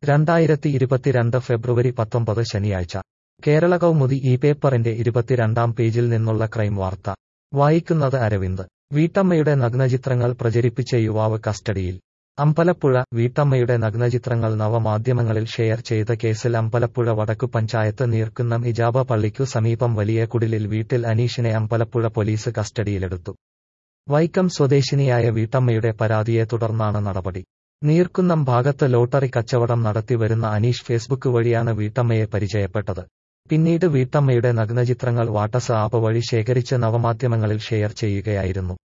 രണ്ടായിരത്തി ഇരുപത്തിരണ്ട് ഫെബ്രുവരി പത്തൊമ്പത് ശനിയാഴ്ച കേരള കൗമുദി ഈ പേപ്പറിന്റെ ഇരുപത്തിരണ്ടാം പേജിൽ നിന്നുള്ള ക്രൈം വാർത്ത വായിക്കുന്നത് അരവിന്ദ് വീട്ടമ്മയുടെ നഗ്നചിത്രങ്ങൾ പ്രചരിപ്പിച്ച യുവാവ് കസ്റ്റഡിയിൽ അമ്പലപ്പുഴ വീട്ടമ്മയുടെ നഗ്നചിത്രങ്ങൾ നവമാധ്യമങ്ങളിൽ ഷെയർ ചെയ്ത കേസിൽ അമ്പലപ്പുഴ വടക്കു പഞ്ചായത്ത് നീർക്കുന്നം ഇജാബ പള്ളിക്കു സമീപം വലിയ കുടിലിൽ വീട്ടിൽ അനീഷിനെ അമ്പലപ്പുഴ പോലീസ് കസ്റ്റഡിയിലെടുത്തു വൈക്കം സ്വദേശിനിയായ വീട്ടമ്മയുടെ പരാതിയെ തുടർന്നാണ് നടപടി നീർക്കുന്നം ഭാഗത്ത് ലോട്ടറി കച്ചവടം നടത്തിവരുന്ന അനീഷ് ഫേസ്ബുക്ക് വഴിയാണ് വീട്ടമ്മയെ പരിചയപ്പെട്ടത് പിന്നീട് വീട്ടമ്മയുടെ നഗ്നചിത്രങ്ങൾ വാട്ട്സ് ആപ്പ് വഴി ശേഖരിച്ച് നവമാധ്യമങ്ങളിൽ ഷെയർ ചെയ്യുകയായിരുന്നു